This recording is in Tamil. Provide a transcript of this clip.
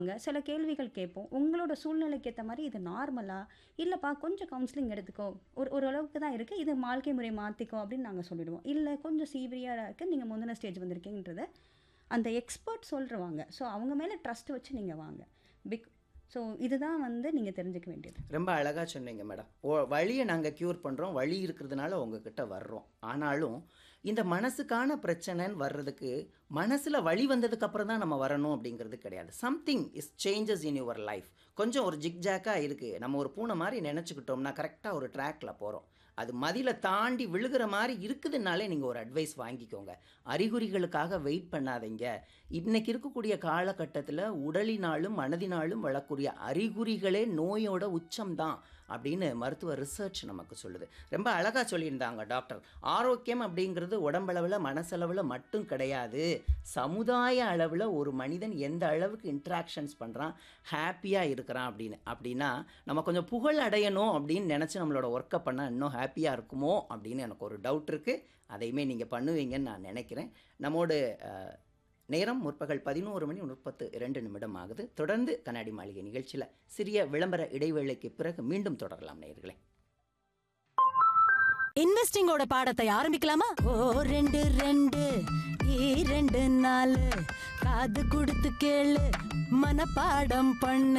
ங்க. சில கேள்விகள் கேட்போம். உங்களோட சூழ்நிலைக்கு ஏத்த மாரி இது நார்மலா? இல்லப்பா கொஞ்சம் கவுன்சிலிங் எடுத்துக்கோ. ஒரு ஓரளவுக்கு தான் இருக்கு. இது வாழ்க்கை முறை மாத்திக்கோ அப்படின்னு நாங்க சொல்லிடுவோம். இல்ல கொஞ்சம் சீவியரா இருக்கு. நீங்க முந்தின ஸ்டேஜ் வந்திருக்கீங்கன்றத அந்த எக்ஸ்பர்ட் சொல்ருவாங்க. ஸோ அவங்க மேல ட்ரஸ்ட் வச்சு நீங்க வாங்க. பிக் ஸோ இதுதான் வந்து நீங்க தெரிஞ்சுக்க வேண்டியது. ரொம்ப அழகா சொன்னீங்க மேடம். ஓ வலிய நாங்க க்யூர் பண்றோம். வலி இருக்கிறதுனால உங்ககிட்ட வர்றோம். ஆனாலும் இந்த மனசுக்கான பிரச்சனைன்னு வர்றதுக்கு மனசுல வலி வந்ததுக்கு அப்புறம் தான் நம்ம வரணும் அப்படிங்கிறது கிடையாது. Something is changes in your life. கொஞ்சம் ஒரு ஜிக்ஜாக்கா இருக்கு. நம்ம ஒரு பூனை மாரி நெனச்சுக்கிட்டோம்னா கரெக்ட்டா ஒரு ட்ராக்ல போறோம். அது மதில தாண்டி விழுகிற மாரி இருக்குதுன்னாலே நீங்க ஒரு அட்வைஸ் வாங்கிக்கோங்க. அறிகுறிகளுக்காக வெயிட் பண்ணாதீங்க. இன்னைக்கு இருக்கக்கூடிய காலகட்டத்தில உடலினாலும், மனதினாலும் வரக்கூடிய அறிகுறிகளே நோயோட உச்சம் தான் அப்படின்னு மருத்துவ ரிசர்ச் நமக்கு சொல்லுது. ரொம்ப அழகா சொல்லியிருந்தாங்க டாக்டர். ஆரோக்கியம் அப்படிங்கிறது உடம்பளவுல, மனசளவுல மட்டும் கிடையாது. சமுதாய அளவுல ஒரு மனிதன் எந்த அளவுக்கு இன்டராக்ஷன்ஸ் பண்றான், ஹேப்பியா இருக்கிறான் அப்படின்னு. அப்படின்னா நம்ம கொஞ்சம் புகழ் அடையணும் அப்படின்னு நெனச்சு நம்மளோட ஒர்க்க பண்ணா இன்னும் ஹேப்பியா இருக்குமோ அப்படின்னு எனக்கு ஒரு டவுட் இருக்கு. அதையுமே நீங்க பண்ணுவீங்கன்னு நான் நெனைக்கிறேன். நம்மோடு அ நேரம் முற்பகல் 11 மணி 32 நிமிடம் ஆகுது. தொடர்ந்து கண்ணாடி மாளிகை நிகழ்ச்சியில சிறிய விளம்பர இடைவேளைக்கு பிறகு மீண்டும் தொடரலாம் நேயர்களே. இன்வெஸ்டிங்கோட பாடத்தை ஆரம்பிக்கலாமா ஓ ரெண்டு ரெண்டு இரண்டு நாலு காது கொடுத்து கேளு மனப்பாடம் பண்ணு